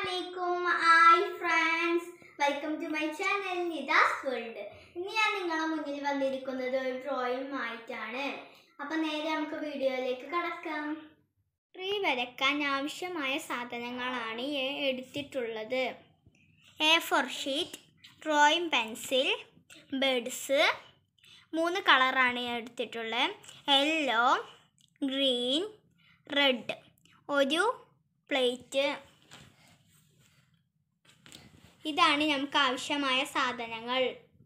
അസ്സലാമലൈക്കും hi friends welcome to my channel Nida's world ഇന്ന് ഞാൻ നിങ്ങളെ മുന്നിൽ വന്നിരിക്കുന്നത് ഒരു ഡ്രോയിങ് ആയിട്ടാണ് അപ്പം നേരെ നമുക്ക് വീഡിയോയിലേക്ക് കടക്കാം ട്രീ വരയ്ക്കാൻ ആവശ്യമായ സാധനങ്ങളാണ് ഈ എടുത്തിട്ടുള്ളത് A four sheet drawing pencil beads മൂന്ന് കളറാണ് ഞാൻ എടുത്തിട്ടുള്ളത് യെല്ലോ ഗ്രീൻ റെഡ് ഒരു പ്ലേറ്റ് ഇതാണ് നമുക്ക് ആവശ്യമായ സാധനങ്ങൾ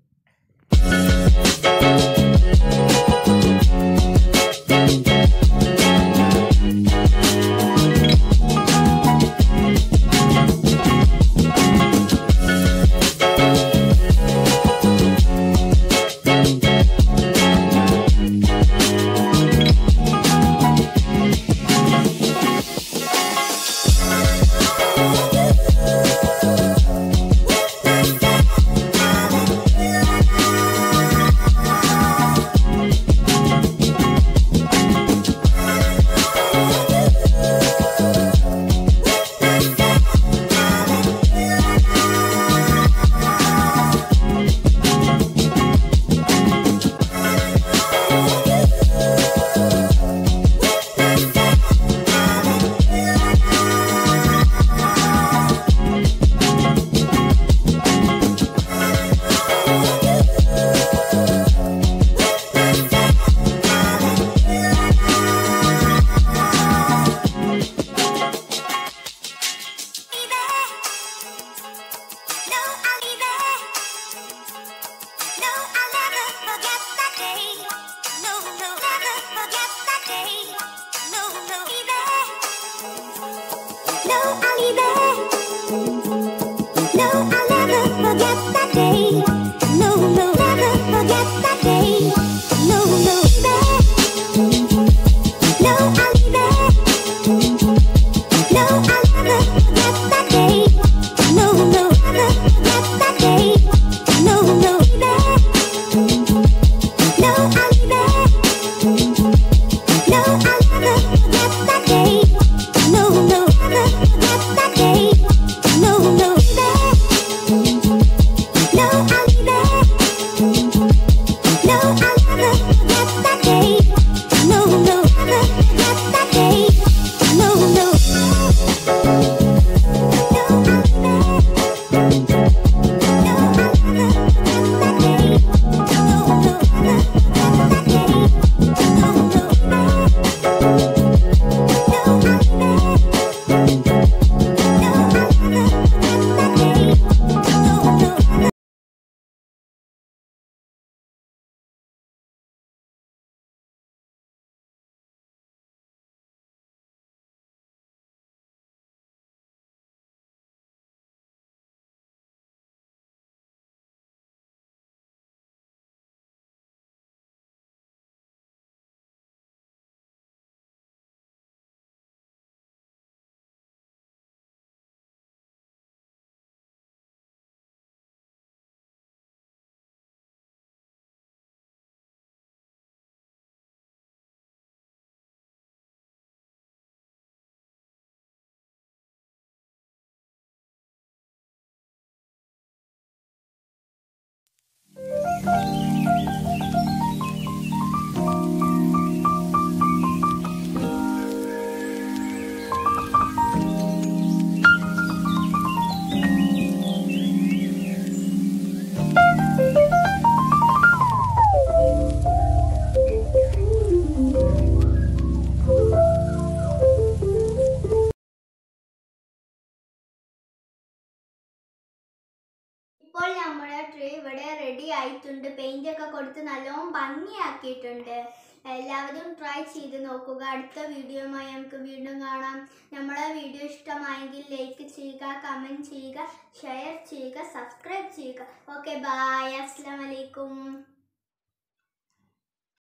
ഇപ്പോൾ നമ്മുടെ ട്രീ ഇവിടെ റെഡി ആയിട്ടുണ്ട് പെയിന്റ് ഒക്കെ കൊടുത്ത് നല്ലോണം ഭംഗിയാക്കിയിട്ടുണ്ട് എല്ലാവരും ട്രൈ ചെയ്ത് നോക്കുക അടുത്ത വീഡിയോയുമായി നമുക്ക് വീണ്ടും കാണാം നമ്മളെ വീഡിയോ ഇഷ്ടമായെങ്കിൽ ലൈക്ക് ചെയ്യുക കമൻറ്റ് ചെയ്യുക ഷെയർ ചെയ്യുക സബ്സ്ക്രൈബ് ചെയ്യുക ഓക്കെ ബായ് അസ്സാം വലൈക്കും